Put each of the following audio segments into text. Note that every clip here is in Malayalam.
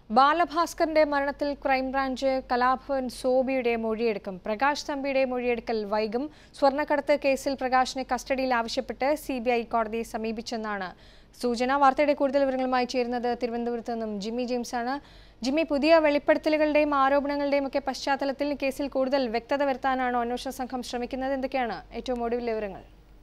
ബാലഭാസ്കറിന്റെ മരണത്തിൽ ക്രൈംബ്രാഞ്ച് കലാഭവൻ സോബിയുടെ മൊഴിയെടുക്കും പ്രകാശ് തമ്പിയുടെ മൊഴിയെടുക്കൽ വൈകും സ്വർണ്ണക്കടത്ത് കേസിൽ പ്രകാശിനെ കസ്റ്റഡിയിൽ ആവശ്യപ്പെട്ട് സി ബി ഐ കോടതിയെ സമീപിച്ചെന്നാണ് സൂചന വാർത്തയുടെ കൂടുതൽ വിവരങ്ങളുമായി ചേരുന്നത് തിരുവനന്തപുരത്ത് നിന്നും ജിമ്മി ജെയിംസ് ആണ് ജിമ്മി പുതിയ വെളിപ്പെടുത്തലുകളുടെയും ആരോപണങ്ങളുടെയും ഒക്കെ പശ്ചാത്തലത്തിൽ കേസിൽ കൂടുതൽ വ്യക്തത വരുത്താനാണോ അന്വേഷണ സംഘം ശ്രമിക്കുന്നത് എന്തൊക്കെയാണ് ഏറ്റവും ഒടുവിലെ വിവരങ്ങൾ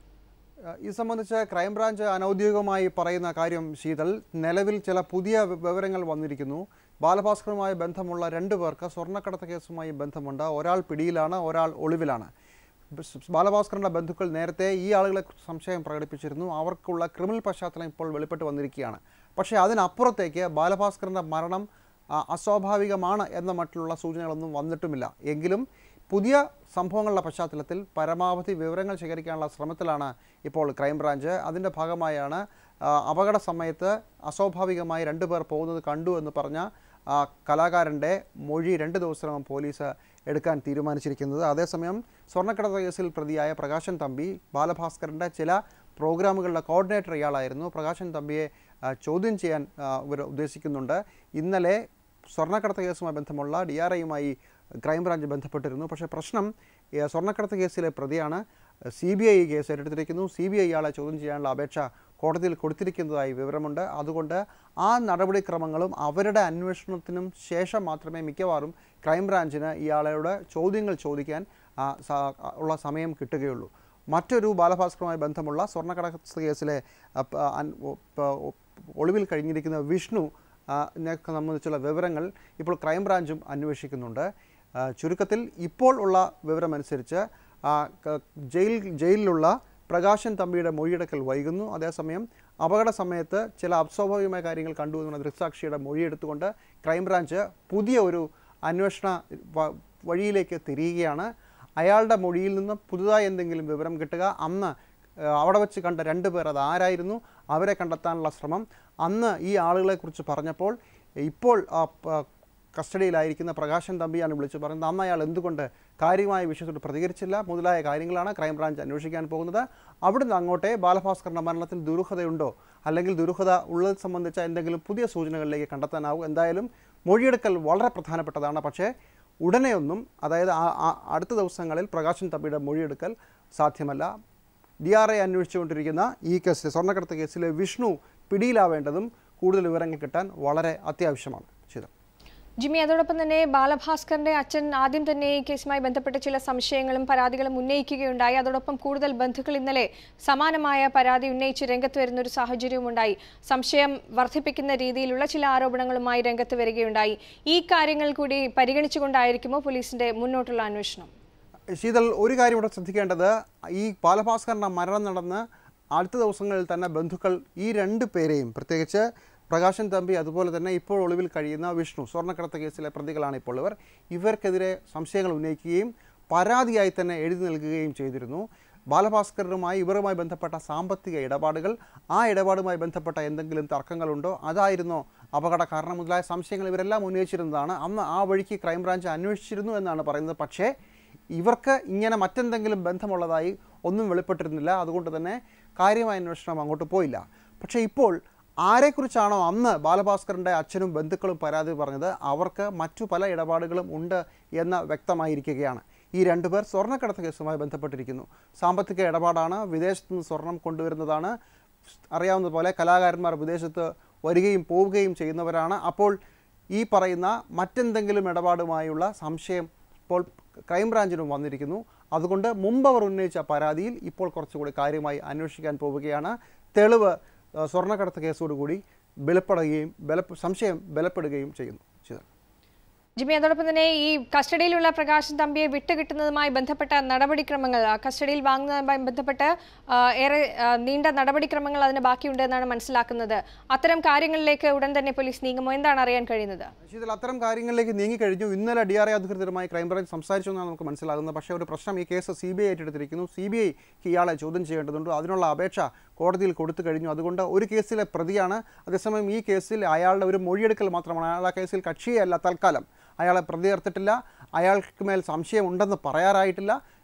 ഇത് സംബന്ധിച്ച് ക്രൈംബ്രാഞ്ച് അനൗദ്യോഗികമായി പറയുന്ന കാര്യം ശീതൽ നിലവിൽ ചില പുതിയ വി- വിവരങ്ങൾ വന്നിരിക്കുന്നു ബാലഭാസ്കറുമായി ബന്ധമുള്ള രണ്ട് പേർക്ക് സ്വർണ്ണക്കടത്ത് കേസുമായി ബന്ധമുണ്ട് ഒരാൾ പിടിയിലാണ് ഒരാൾ ഒളിവിലാണ് ബസ്- ബാലഭാസ്കറിൻ്റെ ബന്ധുക്കൾ നേരത്തെ ഈ ആളുകളെ കുറിച്ച് സംശയം പ്രകടിപ്പിച്ചിരുന്നു അവർക്കുള്ള ക്രിമിനൽ പശ്ചാത്തലം ഇപ്പോൾ വെളിപ്പെട്ട് വന്നിരിക്കുകയാണ് പക്ഷേ അതിനപ്പുറത്തേക്ക് ബാലഭാസ്കറിൻ്റെ മരണം ആ, അസ്വാഭാവികമാണ് എന്ന മറ്റുള്ള സൂചനകളൊന്നും വന്നിട്ടുമില്ല എങ്കിലും പുതിയ സംഭവങ്ങളുടെ പശ്ചാത്തലത്തിൽ പരമാവധി വിവരങ്ങൾ ശേഖരിക്കാനുള്ള ശ്രമത്തിലാണ് ഇപ്പോൾ ക്രൈംബ്രാഞ്ച് അതിൻ്റെ ഭാഗമായാണ് ആ, അപകട സമയത്ത് അസ്വാഭാവികമായി രണ്ടു പേർ പോകുന്നത് കണ്ടു എന്ന് പറഞ്ഞ ആ, കലാകാരൻ്റെ മൊഴി രണ്ട് ദിവസത്തിനകം പോലീസ് എടുക്കാൻ തീരുമാനിച്ചിരിക്കുന്നത് അതേസമയം സ്വർണ്ണക്കടത്ത് കേസിൽ പ്രതിയായ പ്രകാശൻ തമ്പി ബാലഭാസ്കറിൻ്റെ ചില പ്രോഗ്രാമുകളുടെ കോർഡിനേറ്റർ ഇയാളായിരുന്നു പ്രകാശൻ തമ്പിയെ ആ, ചോദ്യം ചെയ്യാൻ ആ, ഇവർ ഉദ്ദേശിക്കുന്നുണ്ട് ഇന്നലെ സ്വർണ്ണക്കടത്ത് കേസുമായി ബന്ധമുള്ള ഡി ആർ ഐയുമായി ക്രൈംബ്രാഞ്ച് ബന്ധപ്പെട്ടിരുന്നു പക്ഷേ പ്രശ്നം ഏ, സ്വർണ്ണക്കടത്ത് കേസിലെ പ്രതിയാണ് സി ബി ഐ കേസ് ഏറ്റെടുത്തിരിക്കുന്നു സി ബി ഐ ഇയാളെ ചോദ്യം ചെയ്യാനുള്ള അപേക്ഷ കോടതിയിൽ കൊടുത്തിരിക്കുന്നതായി വിവരമുണ്ട് അതുകൊണ്ട് ആ നടപടിക്രമങ്ങളും അവരുടെ അന്വേഷണത്തിനും ശേഷം മാത്രമേ മിക്കവാറും ക്രൈംബ്രാഞ്ചിന് ഇയാളോട് ചോദ്യങ്ങൾ ചോദിക്കാൻ ആ, സ- ഉള്ള സമയം കിട്ടുകയുള്ളൂ മറ്റൊരു ബാലഭാസ്കറുമായി ബന്ധമുള്ള സ്വർണ്ണക്കടത്ത് കേസിലെ അ, പ, അൻ- ഒ, പ, ഒ, ഒളിവിൽ കഴിഞ്ഞിരിക്കുന്ന വിഷ്ണു ആ, നെ സംബന്ധിച്ചുള്ള വിവരങ്ങൾ ഇപ്പോൾ ക്രൈംബ്രാഞ്ചും അന്വേഷിക്കുന്നുണ്ട് ആ, ചുരുക്കത്തിൽ ഇപ്പോൾ ഉള്ള വിവരമനുസരിച്ച് ആ, ക- ജയിൽ ജയിലിലുള്ള പ്രകാശൻ തമ്പിയുടെ മൊഴിയെടുക്കൽ വൈകുന്നു അതേസമയം അപകട സമയത്ത് ചില അസ്വാഭാവികമായ കാര്യങ്ങൾ കണ്ടു എന്നുള്ള ദൃക്സാക്ഷിയുടെ മൊഴിയെടുത്തുകൊണ്ട് ക്രൈംബ്രാഞ്ച് പുതിയ ഒരു അന്വേഷണ വ- വഴിയിലേക്ക് തിരിയുകയാണ് അയാളുടെ മൊഴിയിൽ നിന്ന് പുതുതായി എന്തെങ്കിലും വിവരം കിട്ടുക അന്ന് ഏഹ്, അവിടെ വെച്ച് കണ്ട രണ്ട് പേർ അത് ആരായിരുന്നു അവരെ കണ്ടെത്താനുള്ള ശ്രമം അന്ന് ഈ ആളുകളെക്കുറിച്ച് പറഞ്ഞപ്പോൾ ഇപ്പോൾ ആ പ- കസ്റ്റഡിയിലായിരിക്കുന്ന പ്രകാശൻ തമ്പിയാണ് വിളിച്ചു പറയുന്നത് അന്ന് അയാൾ എന്തുകൊണ്ട് കാര്യമായ വിഷയത്തോട് പ്രതികരിച്ചില്ല മുതലായ കാര്യങ്ങളാണ് ക്രൈംബ്രാഞ്ച് അന്വേഷിക്കാൻ പോകുന്നത് അവിടുന്ന് അങ്ങോട്ടേ ബാലഭാസ്കറിൻ്റെ മരണത്തിൽ ദുരൂഹതയുണ്ടോ അല്ലെങ്കിൽ ദുരൂഹത ഉള്ളത് സംബന്ധിച്ച എന്തെങ്കിലും പുതിയ സൂചനകളിലേക്ക് കണ്ടെത്താനാവും എന്തായാലും മൊഴിയെടുക്കൽ വളരെ പ്രധാനപ്പെട്ടതാണ് പക്ഷേ ഉടനെയൊന്നും അതായത് ആ- ആ- അടുത്ത ദിവസങ്ങളിൽ പ്രകാശൻ തമ്പിയുടെ മൊഴിയെടുക്കൽ സാധ്യമല്ല ഡി ആർ ഐ അന്വേഷിച്ചുകൊണ്ടിരിക്കുന്ന ഈ കേസിൽ സ്വർണ്ണക്കടത്ത് കേസിലെ വിഷ്ണു പിടിയിലാവേണ്ടതും കൂടുതൽ വിവരങ്ങൾ കിട്ടാൻ വളരെ അത്യാവശ്യമാണ് ശരി ജിമ്മി അതോടൊപ്പം തന്നെ ബാലഭാസ്കറിന്റെ അച്ഛൻ ആദ്യം തന്നെ ഈ കേസുമായി ബന്ധപ്പെട്ട് ചില സംശയങ്ങളും പരാതികളും ഉന്നയിക്കുകയുണ്ടായി അതോടൊപ്പം കൂടുതൽ ബന്ധുക്കൾ ഇന്നലെ സമാനമായ പരാതി ഉന്നയിച്ച് രംഗത്ത് വരുന്ന ഒരു സാഹചര്യവും ഉണ്ടായി സംശയം വർദ്ധിപ്പിക്കുന്ന രീതിയിലുള്ള ചില ആരോപണങ്ങളുമായി രംഗത്ത് വരികയുണ്ടായി ഈ കാര്യങ്ങൾ കൂടി പരിഗണിച്ചുകൊണ്ടായിരിക്കുമോ പോലീസിന്റെ മുന്നോട്ടുള്ള അന്വേഷണം ശീതൽ ഒരു കാര്യം ഇവിടെ ശ്രദ്ധിക്കേണ്ടത് ഈ ബാലഭാസ്കറിൻ്റെ മരണം നടന്ന് അടുത്ത ദിവസങ്ങളിൽ തന്നെ ബന്ധുക്കൾ ഈ രണ്ട് പേരെയും പ്രത്യേകിച്ച് പ്രകാശൻ തമ്പി അതുപോലെ തന്നെ ഇപ്പോൾ ഒളിവിൽ കഴിയുന്ന വിഷ്ണു സ്വർണ്ണക്കടത്ത് കേസിലെ പ്രതികളാണ് ഇപ്പോൾ ഇവർ ഇവർക്കെതിരെ സംശയങ്ങൾ ഉന്നയിക്കുകയും പരാതിയായി തന്നെ എഴുതി നൽകുകയും ചെയ്തിരുന്നു ബാലഭാസ്കറുമായി ഇവരുമായി ബന്ധപ്പെട്ട സാമ്പത്തിക ഇടപാടുകൾ ആ ഇടപാടുമായി ബന്ധപ്പെട്ട എന്തെങ്കിലും തർക്കങ്ങളുണ്ടോ അതായിരുന്നോ അപകട കാരണം മുതലായ സംശയങ്ങൾ ഇവരെല്ലാം ഉന്നയിച്ചിരുന്നതാണ് അന്ന് ആ വഴിക്ക് ക്രൈംബ്രാഞ്ച് അന്വേഷിച്ചിരുന്നു എന്നാണ് പറയുന്നത് പക്ഷേ ഇവർക്ക് ഇങ്ങനെ മറ്റെന്തെങ്കിലും ബന്ധമുള്ളതായി ഒന്നും വെളിപ്പെട്ടിരുന്നില്ല അതുകൊണ്ട് തന്നെ കാര്യമായ അന്വേഷണം അങ്ങോട്ട് പോയില്ല പക്ഷേ ഇപ്പോൾ ആരെക്കുറിച്ചാണോ അന്ന് ബാലഭാസ്കറിൻ്റെ അച്ഛനും ബന്ധുക്കളും പരാതി പറഞ്ഞത് അവർക്ക് മറ്റു പല ഇടപാടുകളും ഉണ്ട് എന്ന് വ്യക്തമായിരിക്കുകയാണ് ഈ രണ്ടുപേർ സ്വർണ്ണക്കടത്ത് കേസുമായി ബന്ധപ്പെട്ടിരിക്കുന്നു സാമ്പത്തിക ഇടപാടാണ് വിദേശത്ത് നിന്ന് സ്വർണം കൊണ്ടുവരുന്നതാണ് അറിയാവുന്നതുപോലെ കലാകാരന്മാർ വിദേശത്ത് വരികയും പോവുകയും ചെയ്യുന്നവരാണ് അപ്പോൾ ഈ പറയുന്ന മറ്റെന്തെങ്കിലും ഇടപാടുമായുള്ള സംശയം ഇപ്പോൾ ക്രൈംബ്രാഞ്ചിനും വന്നിരിക്കുന്നു അതുകൊണ്ട് മുമ്പ് അവർ ഉന്നയിച്ച പരാതിയിൽ ഇപ്പോൾ കുറച്ചുകൂടി കാര്യമായി അന്വേഷിക്കാൻ പോവുകയാണ് തെളിവ് ആ, സ്വർണ്ണക്കടത്ത് കേസോടുകൂടി ബലപ്പെടുകയും ബല സംശയം ബലപ്പെടുകയും ചെയ്യുന്നു ശരി ജിമ്മി അതോടൊപ്പം തന്നെ ഈ കസ്റ്റഡിയിലുള്ള പ്രകാശൻ തമ്പിയെ വിട്ടുകിട്ടുന്നതുമായി ബന്ധപ്പെട്ട നടപടിക്രമങ്ങൾ ആ, കസ്റ്റഡിയിൽ വാങ്ങുന്നതുമായി ബന്ധപ്പെട്ട് ആ, ഏറെ ആ, നീണ്ട നടപടിക്രമങ്ങൾ അതിന് ബാക്കിയുണ്ട് എന്നാണ് മനസ്സിലാക്കുന്നത് അത്തരം കാര്യങ്ങളിലേക്ക് ഉടൻ തന്നെ പോലീസ് നീങ്ങുമോ എന്താണ് അറിയാൻ കഴിയുന്നത് ഇതിൽ അത്തരം കാര്യങ്ങളിലേക്ക് നീങ്ങിക്കഴിഞ്ഞു ഇന്നലെ ഡി ആർ ഐ അധികൃതരുമായി ക്രൈംബ്രാഞ്ച് സംസാരിച്ചു എന്നാണ് നമുക്ക് മനസ്സിലാകുന്നത് പക്ഷേ ഒരു പ്രശ്നം ഈ കേസ് സി ബി ഐ ഏറ്റെടുത്തിരിക്കുന്നു സി ബി ഐക്ക് ഇയാളെ ചോദ്യം ചെയ്യേണ്ടതുണ്ട് അതിനുള്ള അപേക്ഷ കോടതിയിൽ കൊടുത്തു കഴിഞ്ഞു അതുകൊണ്ട് ഒരു കേസിലെ പ്രതിയാണ് അതേസമയം ഈ കേസിൽ അയാളുടെ ഒരു മൊഴിയെടുക്കൽ മാത്രമാണ് അയാൾ ആ കേസിൽ കക്ഷിയല്ല തൽക്കാലം അയാളെ പ്രതി ചേർത്തിട്ടില്ല അയാൾക്ക് മേൽ സംശയമുണ്ടെന്ന് പറയാറായിട്ടില്ല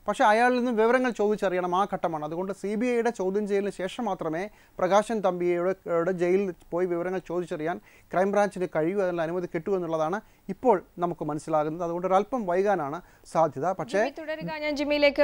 പക്ഷേ അയാളിൽ നിന്ന് വിവരങ്ങൾ ചോദിച്ചറിയണം ആ ഘട്ടമാണ് അതുകൊണ്ട് സി ബി ഐയുടെ ചോദ്യം ചെയ്യലിന് ശേഷം മാത്രമേ പ്രകാശൻ തമ്പിയുടെ യുടെ ജയിലിൽ പോയി വിവരങ്ങൾ ചോദിച്ചറിയാൻ ക്രൈംബ്രാഞ്ചിന് കഴിയൂ അതിനുള്ള അനുമതി കിട്ടൂ എന്നുള്ളതാണ് ഇപ്പോൾ നമുക്ക് മനസ്സിലാകുന്നത് അതുകൊണ്ട് ഒരല്പം വൈകാനാണ് സാധ്യത പക്ഷേ ജിമ്മി തുടരുക ഞാൻ ജിമ്മിയിലേക്ക്